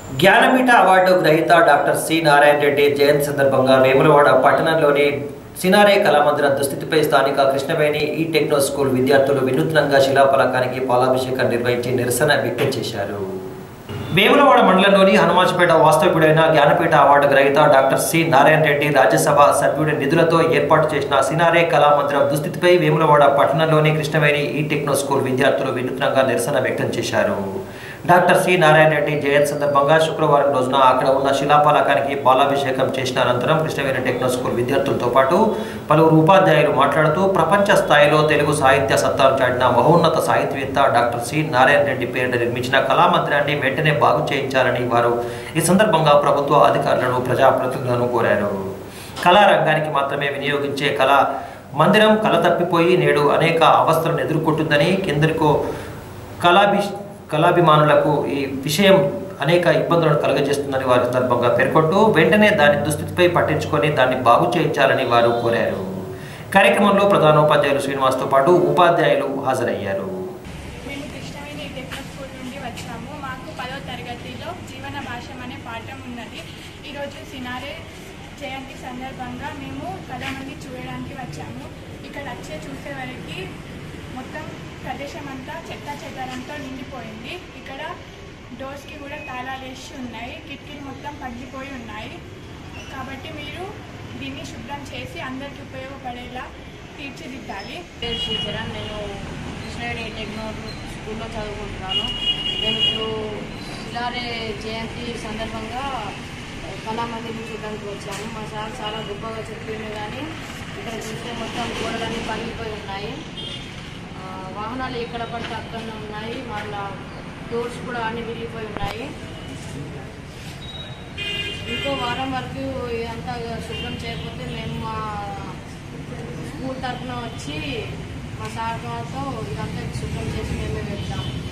Jnanpith award గ్రహీత doctor C Narayana Reddy జయంతి సందర్భంగా వేములవాడ పట్టణంలోని సినారే కళామందిర దుస్థితిపై స్థానిక కృష్ణవేణి ఈ టెక్నో స్కూల్ విద్యార్థులు వినూత్నంగా శిలాఫలకానికి పాలాభిషేకం నిర్వహించి నిరసన వ్యక్తం చేశారు వేములవాడ మండలంలోని హనుమాన్పేట వాస్తవ్యుడైన జ్ఞానపీఠ అవార్డు గ్రహీత డాక్టర్ సి నారాయణ రెడ్డి రాజ్యసభ సభ్యుడి నిధులతో ఏర్పాటు చేసిన సినారే కళామందిరం దుస్థితిపై వేములవాడ పట్టణంలోని కృష్ణవేణి ఈ టెక్నో స్కూల్ విద్యార్థులు వినూత్నంగా నిరసన వ్యక్తం చేశారు డాక్టర్ సి నారాయణ రెడ్డి జయంతి సందర్భంగా శుక్రవారం రోజున అక్కడ ఉన్న శిలాఫలకానికి పాలాభిషేకం చేసిన అనంతరం కృష్ణవేణి టెక్నో స్కూల్ విద్యార్థులతో పాటు పలువురు ఉపాధ్యాయులు మాట్లాడుతూ ప్రపంచ స్థాయిలో తెలుగు సాహిత్య సత్తాను చాటిన మహోన్నత సాహిత్యవేత్త డాక్టర్ సి నారాయణ రెడ్డి పేరిట నిర్మించిన కళామందిరాన్ని వెంటనే బాగు చేయించాలని వారు ఈ సందర్భంగా ప్రభుత్వ అధికారులను ప్రజాప్రతినిధులను కోరారు కళారంగానికి మాత్రమే వినియోగించే కళా మందిరం కళ తప్పిపోయి నేడు అనేక అవస్థలను ఎదుర్కొంటుందని కిందరికో కళాభి కళాభిమానులకు ఈ విషయం అనేక ఇబ్బందులను కలుగజేస్తుందని వారి సందర్భంగా పేర్కొంటూ వెంటనే దాని దుస్థితిపై పట్టించుకొని దాన్ని బాగు చేయించాలని వారు కోరారు కార్యక్రమంలో ప్రధానోపాధ్యాయులు శ్రీనివాస్తో పాటు ఉపాధ్యాయులు హాజరయ్యారు మేము కృష్ణవేణి టెక్నో స్కూల్ నుండి వచ్చాము మాకు పదో తరగతిలో జీవన భాషం అనే పాఠం ఉన్నది ఈరోజు సినారే జయంతి సందర్భంగా మేము కళమంది చూడడానికి వచ్చాము ఇక్కడ వచ్చే చూసే వరకు మొత్తం ప్రదేశం అంతా చెత్త చెదారంతో నిండిపోయింది ఇక్కడ డోర్స్కి కూడా తాళాలు వేసి ఉన్నాయి కిటికీలు మొత్తం పగిలిపోయి ఉన్నాయి కాబట్టి మీరు దీన్ని శుభ్రం చేసి అందరికీ ఉపయోగపడేలా తీర్చిదిద్దాలి పేరు శ్రీచరణ్ నేను కృష్ణవేణి టెక్నో స్కూల్లో చదువుకుంటున్నాను నేను ఇప్పుడు ఇలారే జయంతి సందర్భంగా కళామందిని చూడడానికి వచ్చాము మా సార్ చాలా గొప్పగా చెప్పిండు కానీ ఇక్కడ చూస్తే మొత్తం గోడలన్నీ పగిలిపోయి ఉన్నాయి ఆ, వాహనాలు ఎక్కడ పడితే అక్కడనే ఉన్నాయి మళ్ళా డోర్స్ కూడా అన్ని విరిగిపోయి ఉన్నాయి ఇంకో వారం వరకు ఇదంతా శుభ్రం చేయకపోతే మేము మా స్కూల్ తరఫున వచ్చి మా సార్తో ఇదంతా శుభ్రం చేసి మేమే వెళ్తాం